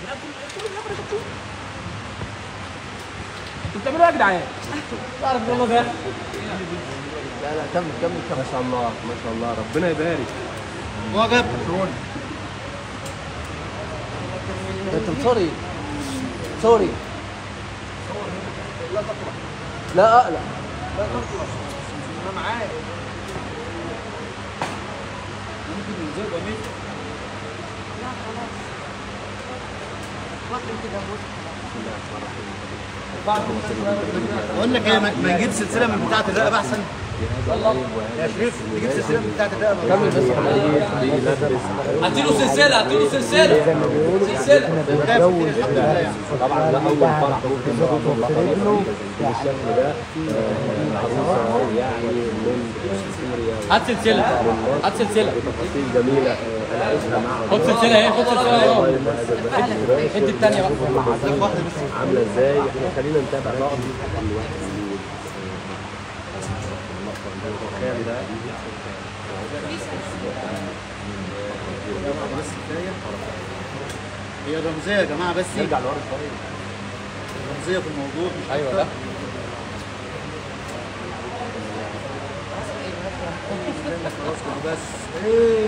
انتوا بتعملوا ايه يا جدعان؟ تعرف والله ده لا لا كمل كمل كمل ما شاء الله ما شاء الله ربنا يبارك وجب انت سوري سوري لا اقلق بقول لك ايه ما ما نجيب سلسله من بتاعه الرقبه احسن يا شريف نجيب سلسله من بتاعه الرقبه كمل بس حبيبي بيلبس هاتيله سلسله هاتيله سلسله سلسله طبعا ده اول فرح ممكن نشوفه بقى بالشكل ده آه، العروسه يعني من سوريا هات سلسله هات سلسله تفاصيل جميله آه، انا عايشها معها خد سلسله اهي خد سلسله اهي والله ما قادر بس ادي الثانيه بقى عامله ازاي احنا خلينا نتابع بعض الواحد التخيل ده بس كفايه هي رمزيه يا جماعه بس نرجع لورا شويه رمزيه في الموضوع مش ايوه أكتر. ده خلاص كده بس ايه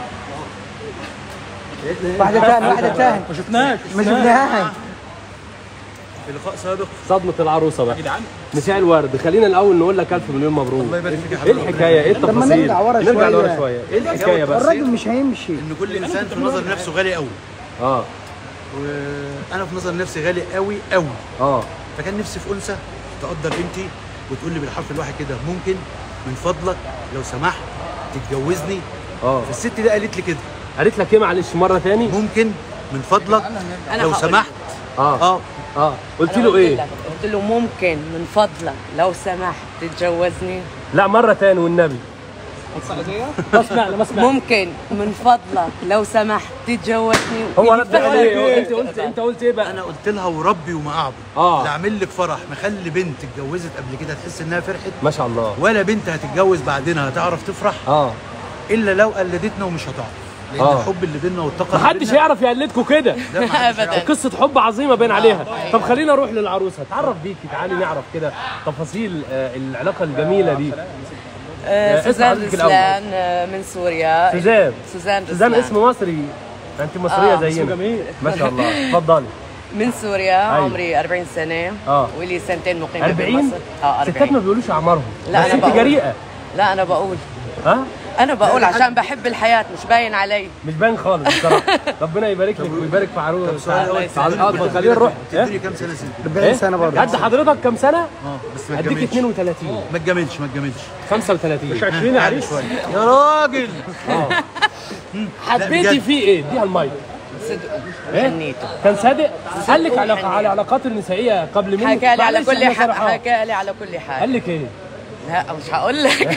واحدة تاني واحدة تاني ما شفناش ما شفناهاش في لقاء سابق صدمة العروسة بقى يا جدعان مساء الورد خلينا الأول نقول لك ألف مليون مبروك الله يبارك فيك يا إيه حبيبي الحكاية؟ إيه لما التفاصيل؟ نرجع ورا نرجع شوية. لورا شوية إيه الحكاية بس؟ الراجل مش هيمشي ان كل انسان في نظر نفسه غالي قوي آه وانا في نظر نفسي غالي قوي قوي آه فكان نفسي في انثى تقدر قيمتي وتقول لي بالحرف الواحد كده ممكن من فضلك لو سمحت تتجوزني آه فالست دي قالت لي كده قالت لك إيه معلش مرة تاني؟ ممكن من فضلك أنا لو هقول سمحت آه اه آه قلت أنا له قلت إيه؟ لك- قلت له ممكن من فضلك لو سمحت تتجوزني لا مرة تاني والنبي ما سمعنا ما سمعنا ممكن من فضلك لو سمحت تتجوزني هو رد يفتح عليه لك- أنت قلت أنت قلت إيه بقى؟ انا قلت لها وربي وما اعبد آه. لا اعمل لك فرح مخلي بنت اتجوزت قبل كده تحس انها فرحت ما شاء الله ولا بنت هتتجوز بعدين هتعرف تفرح آه الا لو قلدتنا ومش هتعرف لان آه. الحب اللي بينا والطاقه اللي محدش بينا- هيعرف يقلدكوا كده لا، محدش ابدا قصة حب عظيمة باين عليها طب خلينا نروح للعروسة تعرف بيكي تعالي نعرف كده تفاصيل آه، العلاقة الجميلة دي آه، اسم سوزان حضرتك الأول. رسلان آه، من سوريا سوزان سوزان سوزان رسلان اسم مصري انت مصرية آه، زينا ما شاء الله اتفضلي من سوريا أيوة. عمري 40 سنة آه. ولي سنتين مقيمة 40 بمصر اه ستات ما 40 بيقولوش اعمارهم لا، بس أنا انت بقول. جريئة لا أنا بقول ها أنا بقول عشان بحب الحياة مش باين علي مش باين خالص بصراحة ربنا يبارك لك ويبارك في عروس سؤال تعال اه خلينا نروح تديني كام سنه سنه 40 سنة برضه قد حضرتك كام سنة؟ اه بس ما اديك تجاملش 32 ما تجاملش ما تجاملش 35 مش 20 يعني شويه يا راجل حبيتي بجد. فيه ايه؟ اديها المايك صدق إيه؟ حنيته كان صادق قال لك على حنية. على علاقات النسائيه قبل منك حكى لي على معلش كل إحنا حاجة صراحة. حكى لي على كل حاجة قال لك ايه؟ لا مش هقول لك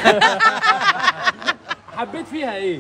حبيت فيها ايه؟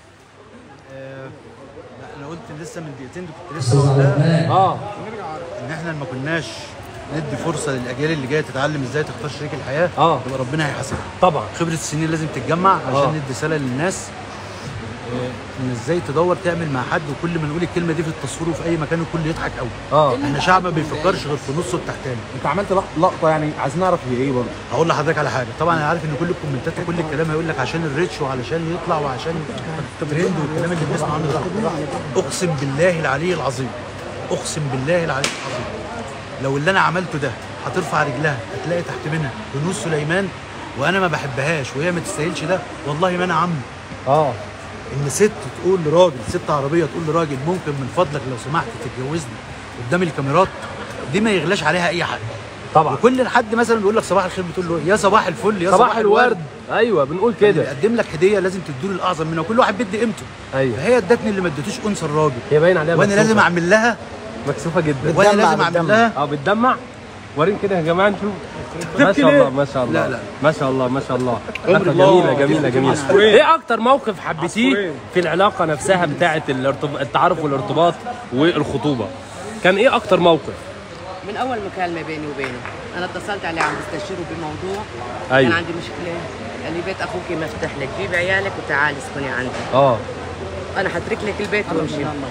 لا، انا قلت لسه من دقيقتين كنت لسه قلتها اه ان احنا ما كناش ندي فرصه للاجيال اللي جايه تتعلم ازاي تختار شريك الحياه آه. يبقى ربنا هيحاسبها طبعا خبره السنين لازم تتجمع عشان آه. ندي رساله للناس آه، ان ازاي تدور تعمل مع حد وكل ما نقول الكلمه دي في التصوير وفي اي مكان الكل يضحك قوي اه احنا شعب ما بيفكرش غير في نصه التحتاني انت عملت لق- لقطه يعني عايزين نعرف هي ايه برضه هقول لحضرتك على حاجه طبعا انا عارف ان كل الكومنتات وكل الكلام هيقول لك عشان الريتش وعلشان يطلع وعشان الترند والكلام اللي بنسمع عنه ده اقسم بالله العلي العظيم اقسم بالله العلي العظيم لو اللي انا عملته ده هترفع رجلها هتلاقي تحت منها بنوس سليمان وانا ما بحبهاش وهي ما تستاهلش ده والله ما انا عم اه ان ست تقول لراجل ست عربيه تقول لراجل ممكن من فضلك لو سمحت تتجوزني قدام الكاميرات دي ما يغلاش عليها اي حاجه طبعا وكل حد مثلا بيقول لك صباح الخير بتقول له يا صباح الفل يا صباح الورد ايوه بنقول اللي كده بيقدم لك هديه لازم تديله الاعظم منها كل واحد بيدي قيمته ايوه فهي ادتني اللي ما اديتوش انثى الراجل هي باين عليها وانا مكسوفة. لازم اعمل لها مكسوفه جدا وانا بتدمع- لازم اعمل بتدمع. لها اه بتدمع وريني كده يا جماعه انتوا ما شاء الله ما شاء الله لا، لا. ما شاء الله ما شاء الله علاقة جميله جميله جميله ايه اكتر موقف حبيتيه في العلاقه نفسها بتاعه الارتب- التعارف والارتباط والخطوبه كان ايه اكتر موقف من اول مكالمه بيني وبينه انا اتصلت عليه عم بستشيره بموضوع أيوة. كان عندي مشكله قال لي بيت اخوك مفتوح لك جيب عيالك وتعالي اسكني عندي اه انا حترك لك البيت وامشي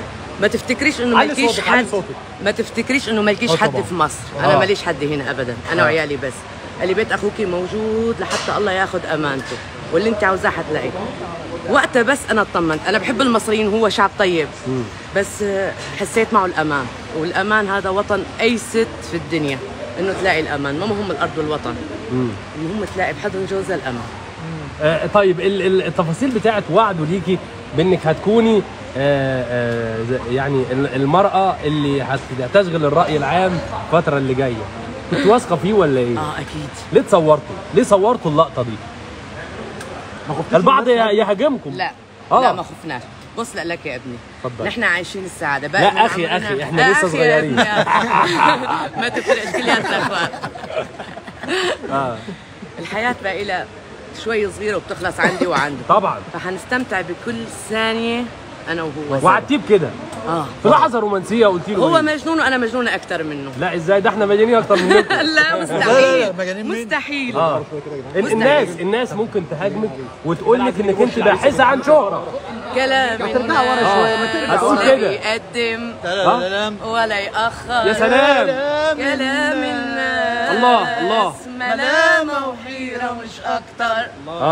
ما تفتكريش انه علي مالكيش صوتك، علي حد صوتك. ما تفتكريش انه مالكيش آه حد طبعاً. في مصر انا آه. ماليش حد هنا ابدا انا وعيالي بس اللي بيت اخوك موجود لحتى الله ياخذ امانته واللي انت عاوزاه حتلاقيه وقتها بس انا اطمنت انا بحب المصريين هو شعب طيب بس آه، حسيت معه الامان والامان هذا وطن اي ست في الدنيا انه تلاقي الامان ما مهم الارض والوطن المهم تلاقي بحضن جوزها الامان آه، طيب ال- ال- التفاصيل بتاعت وعده ليكي بانك هتكوني آه، آه، ز- يعني ال- المرأة اللي هت- هتشغل الرأي العام الفترة اللي جاية كنت واثقة فيه ولا ايه؟ اه اكيد ليه تصورتوا؟ ليه صورتوا اللقطة دي؟ البعض ي- يهاجمكم لا آه. لا ما خفناش بص لا لك يا ابني اتفضل. نحن عايشين السعاده لا، من أخي، عمرنا- أخي، إحنا لا، لسه أخي يا صغيرين. ابني. ما تفرقش كلياتنا اخوات آه. الحياه بقى لها شوي صغيره وبتخلص عندي وعنده طبعا فحنستمتع بكل ثانيه انا وهو وعدتيه بكده اه في لحظة رومانسية قلت له هو إيه؟ مجنون وانا مجنونه اكثر منه لا ازاي ده احنا مجانين اكتر منكم لا لا، مستحيل لا، مجانين مين؟ مستحيل اه ال- مستحيل. الناس الناس ممكن تهاجمك وتقول لك انك انت باحثه عن شهره كلام ترجع ورا شوية، ما ترجع هتقول لا كده. بيقدم لا لا لا لا ولا يأخر يا سلام كلام الناس الله، الله. ملامة وحيرة مش أكتر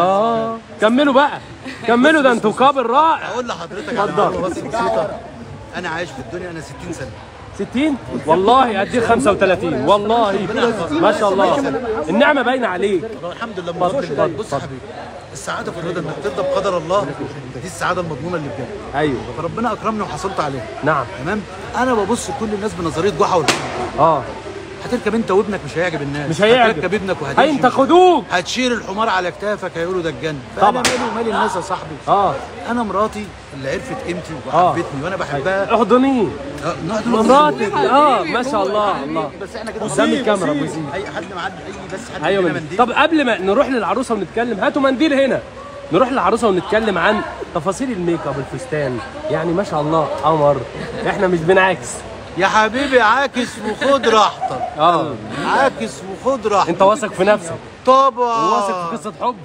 اه كملوا بقى كملوا ده انتوا كابل رائع اقول لحضرتك على معلومه بس بسيطه انا عايش في الدنيا انا 60 سنه 60 والله اديك 35 والله ما شاء الله النعمه باينه عليك والله الحمد لله بفضل الله بص يا حبيبي السعاده في الرضا انك ترضى بقدر الله دي السعاده المضمونه اللي بجد ايوه فربنا اكرمني وحصلت عليها نعم تمام انا ببص لكل الناس بنظريه جحا والحب اه هتركب انت وابنك مش هيعجب الناس مش هيعجب. هتركب ابنك وهتمشي هينتقدوك هتشيل الحمار على كتافك هيقولوا ده الجنة طبعا. فانا مالي ومال الناس يا صاحبي اه انا مراتي اللي عرفت قيمتي آه. وحبتني وانا بحبها احضنيه آه، نقعد مراتك اه ما شاء الله الله بس احنا كده قدام الكاميرا بوسيم اي حد معدي اي بس حد ايوه يدينا منديل. منديل طب قبل ما نروح للعروسه ونتكلم هاتوا منديل هنا نروح للعروسه ونتكلم عن تفاصيل الميك اب الفستان يعني ما شاء الله قمر احنا مش بنعكس يا حبيبي عاكس وخد راحتك اه عاكس وخد راحتك انت واثق في نفسك طبعا وواثق في قصه حب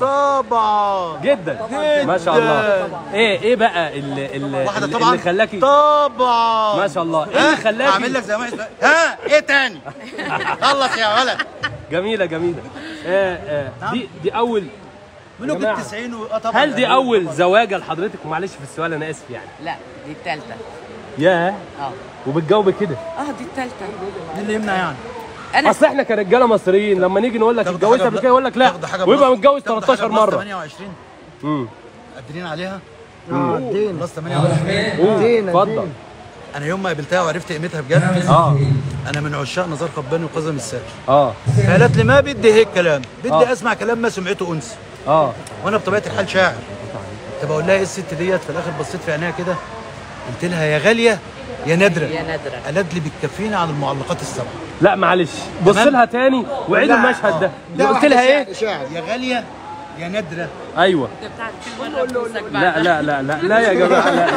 طبعا جدا ما شاء الله ايه ايه بقى اللي اللي, واحده اللي, طبعا اللي خلاكي طبعا ما شاء الله ايه اللي ها؟ خلاكي اعمل لك زي ما عايز. ها ايه تاني خلص يا ولد جميله جميله آه آه دي دي اول ملوك جماعة. التسعين و... آه طبعا هل دي اول زواجه لحضرتك ومعلش في السؤال انا اسف يعني لا دي التالتة ياه اه وبتجاوبي كده اه دي التالتة دي اللي يمنع يعني أنا اصل احنا كرجاله مصريين لما نيجي نقول لك تاخد اتجوزت حاجة قبل بلا- كده يقول لك لا تاخد حاجة ويبقى بلس- متجوز تاخد 13 حاجة بلس مره 28 امم قادرين عليها اه ادينا بلس 28 قول، ادينا اتفضل ادينا. انا يوم ما قابلتها وعرفت قيمتها بجد اه انا من عشاق نزار قباني وقزم الساكن اه قالت لي ما بدي هيك كلام بدي آه. اسمع كلام ما سمعته انس اه وانا بطبيعه الحال شاعر طب اقول لها ايه الست ديت في الاخر بصيت في عينيها كده قلت لها يا غاليه يا نادره يا نادرة قالت لي بتكفيني عن المعلقات السبعه لا معلش بص تمام؟ لها تاني وعيد لا، المشهد ده لا، قلت واحدة لها ايه شاعر يا غاليه يا نادره ايوه انت بتعرف كل مرة بوسك لا لا لا لا لا يا جماعه لا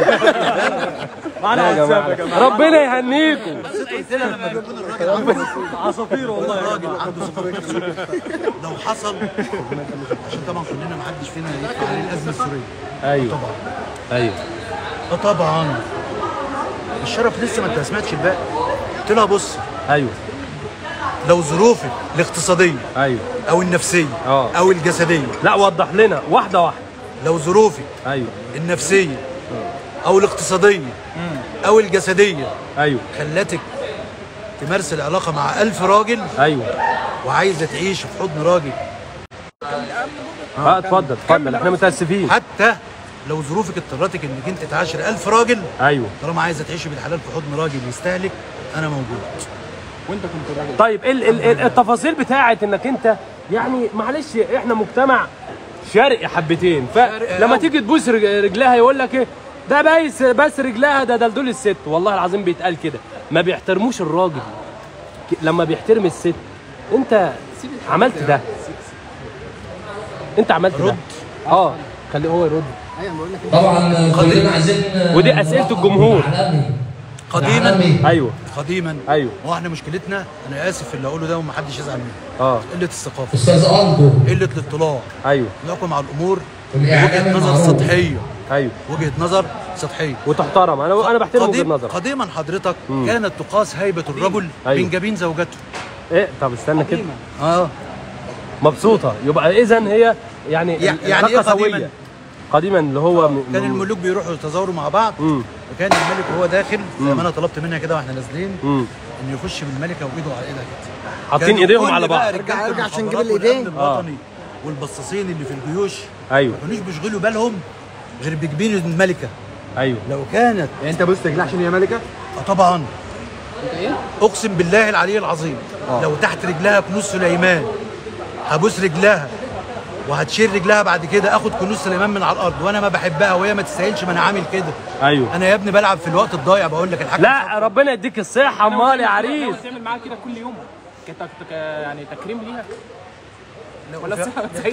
لا يا جماعه لا. ربنا يهنيكم قلت لها لما بيكون الراجل عنده عصافير والله الراجل عنده صفر لو حصل عشان طبعا كلنا ما حدش فينا يدفع عليه الازمه السوريه ايوه طبعا ايوه اه طبعا الشرف لسه ما انت ما سمعتش الباقي قلت لها بص ايوه لو ظروفك الاقتصاديه ايوه او النفسيه آه. او الجسديه لا وضح لنا واحده واحده لو ظروفك ايوه النفسيه او الاقتصاديه او الجسديه ايوه خلتك تمارس العلاقه مع ألف راجل ايوه وعايزه تعيش في حضن راجل اه اتفضل اتفضل احنا متاسفين حتى لو ظروفك اضطرتك انك انت تعاشر ألف راجل ايوه طالما عايزه تعيشي بالحلال في حضن راجل يستهلك انا موجود طيب ال ال ال التفاصيل بتاعت انك انت يعني معلش احنا مجتمع شرقي حبتين فلما أوي. تيجي تبوس رج- رجلها يقول لك ايه ده بس بس رجلها ده دلدول الست والله العظيم بيتقال كده ما بيحترموش الراجل ك- لما بيحترم الست انت عملت ده انت عملت ده اه خليه هو يرد طبعا كلنا عايزين ودي أسئلة الجمهور. عالمي. قديما عالمي. ايوه قديما ايوه هو احنا مشكلتنا انا اسف في اللي اقوله ده ومحدش يزعل مني اه قله الثقافه استاذ اندو قله الاطلاع ايوه نحكم على الامور والإعلام وجهه نظر المعروف. سطحيه ايوه وجهه نظر سطحيه وتحترم انا انا بحترم وجهه قديم نظرك قديما حضرتك كانت تقاس هيبه الرجل أيوة. من جبين زوجته ايه طب استنى كده اه مبسوطه يبقى اذا هي يعني يع- يعني إيه علاقة قديماً؟ سوية. قديما اللي هو م- كان م- الملوك بيروحوا يتزاوروا مع بعض مم. وكان الملك وهو داخل زي ما انا طلبت منها كده واحنا نازلين مم. انه يخش بالملكه وايده على ايدها كده حاطين كانوا ايديهم كل على بقى بعض رجالة ارجع عشان نجيب المخابرات الإيدين. والأمن الوطني والبصاصين اللي في الجيوش ايوه ما كانوش بيشغلوا بالهم غير بجبين الملكه ايوه لو كانت يعني انت بص رجلها عشان هي ملكه آه طبعا اقسم بالله العلي العظيم لو تحت رجلها كنوز سليمان هبوس رجلها وهتشيل رجلها بعد كده اخد كنوز سليمان من على الارض وانا ما بحبها وهي ما تستاهلش ما انا عامل كده ايوه انا يا ابني بلعب في الوقت الضايع بقول لك الحاجه لا ربنا يديك الصحه امال يا عريس تعمل معاها كده كل يوم كت- كت- يعني تكريم ليها ولا في- الصحة ما تساعدش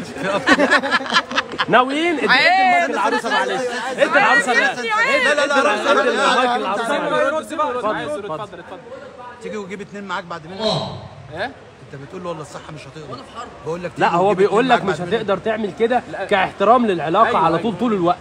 ناويين ادي ادي المايك للعروسه معلش ادي العروسه لا لا لا لا لا ادي لا لا المايك للعروسه معلش. اتفضل اتفضل اتفضل تيجي وتجيب اتنين معاك بعد منها ايه انت بتقول له والله الصحه مش هتقدر بقول لك لا تيجي هو وتجيب بيقول اتنين لك معاك مش بعد منها. هتقدر تعمل كده كاحترام للعلاقه أيوة، على أيوة. طول طول الوقت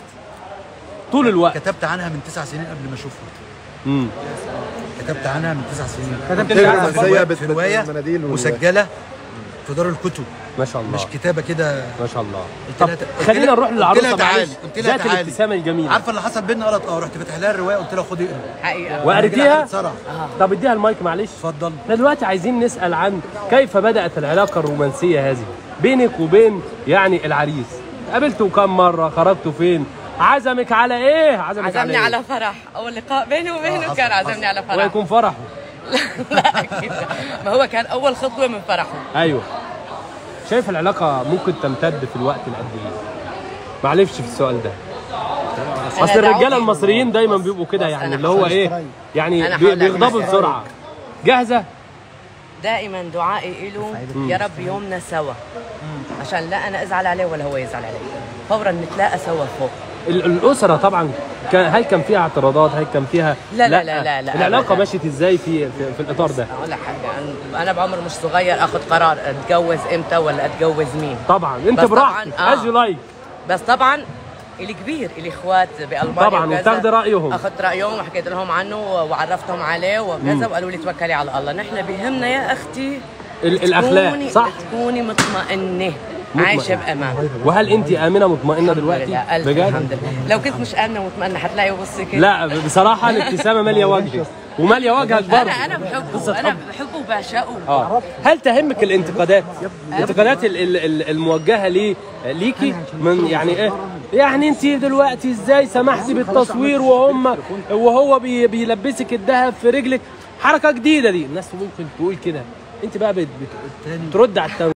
طول الوقت كتبت عنها من تسع سنين قبل ما اشوفها امم كتبت عنها من تسع سنين كتبت في عنها رواية- ازاي في روايه بالمناديل وال- مسجله في دار الكتب ما شاء الله مش كتابه كده ما شاء الله قلت طب لها- قلت خلينا لها- نروح قلت للعروسه لها تعالي معلش قلت لها ذات تعالي الابتسامه الجميله عارفه اللي حصل بينا غلط اه رحت فاتح لها الروايه قلت لها خدي اقري حقيقه وقريتيها صرع طب اديها المايك معلش اتفضل احنا دلوقتي عايزين نسال عن كيف بدات العلاقه الرومانسيه هذه بينك وبين يعني العريس قابلته كم مره خرجتوا فين عزمك على ايه عزمك عزمني إيه؟ على فرح اول لقاء بيني وبينه حصل- كان حصل. عزمني على فرح ويكون فرحه لا اكيد ما هو كان اول خطوه من فرحه ايوه شايف العلاقه ممكن تمتد في الوقت القد ايه معلش في السؤال ده أنا اصل الرجاله دعوتي- المصريين دايما بيبقوا كده بص يعني أنا اللي هو ايه يعني أنا بي- هقول لك بيغضبوا مثلا. بسرعه جاهزه دائما دعائي له يا رب يومنا سوا عشان لا انا ازعل عليه ولا هو يزعل علي فورا نتلاقى سوا فوق ال- الاسره طبعا كان هل كان فيها اعتراضات هل كان فيها لا- لا- لا- لا- لا العلاقه أبداً. مشيت ازاي في في, في الاطار ده اقول لك حاجه أنا- انا بعمر مش صغير اخذ قرار اتجوز امتى ولا اتجوز مين طبعا انت بس براحتك طبعاً، آه. از يو لايك بس طبعا الي كبير الي اخوات بالمانيا طبعاً، وكذا. وبتاخدي رأيهم. اخذت رايهم وحكيت لهم عنه وعرفتهم عليه وكذا وقالوا لي توكلي على الله نحن بيهمنا يا اختي ال- الاخلاق تكوني- صح تكوني مطمئنه عايشه بامان وهل انت امنه مطمئنه دلوقتي لله ألف الحمد لله لو كنت مش امنه ومطمئنه حتلاقي بصي كده لا بصراحه الابتسامه ماليه وجهك وماليه وجهك برضه انا انا بحبه انا بحبه وبعشقه اه هل تهمك الانتقادات الانتقادات ال- ال- ال- الموجهه لي ليكي من يعني ايه يعني انت دلوقتي ازاي سمحتي بالتصوير وهم وهو بي بيلبسك الذهب في رجلك حركه جديده دي الناس ممكن تقول كده انت بقى بت- بت- ترد على التو...